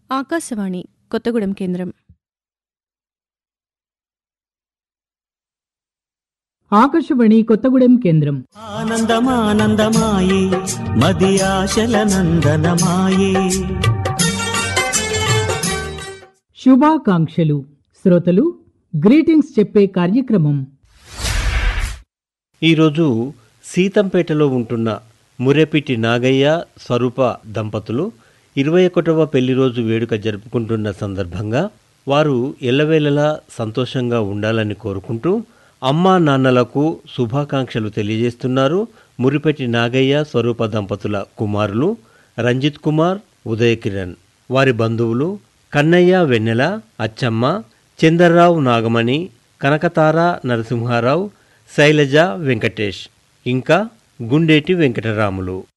ఆకాశవాణి కొత్తగూడెం కేంద్రం ఆకాశవాణి కొత్తగూడెం కేంద్రం ఆనందమానందమాయే మది ఆశల నందనమాయే శుభాకాంక్షలు శ్రోతలు గ్రీటింగ్స్ చెప్పే కార్యక్రమం ఈరోజు సీతంపేటలో ఉంటున్న మురెపిటి నాగయ్య స్వరూప దంపతులు ఇరవై ఒకటవ పెళ్లి రోజు వేడుక జరుపుకుంటున్న సందర్భంగా వారు ఎల్లవేళలా సంతోషంగా ఉండాలని కోరుకుంటూ అమ్మా నాన్నలకు శుభాకాంక్షలు తెలియజేస్తున్నారు మురిపెట్టి నాగయ్య స్వరూప దంపతుల కుమారులు రంజిత్ కుమార్ ఉదయ కిరణ్ వారి బంధువులు కన్నయ్య వెన్నెల అచ్చమ్మ చందర్రావు నాగమణి కనకతార నరసింహారావు శైలజ వెంకటేష్ ఇంకా గుండేటి వెంకటరాములు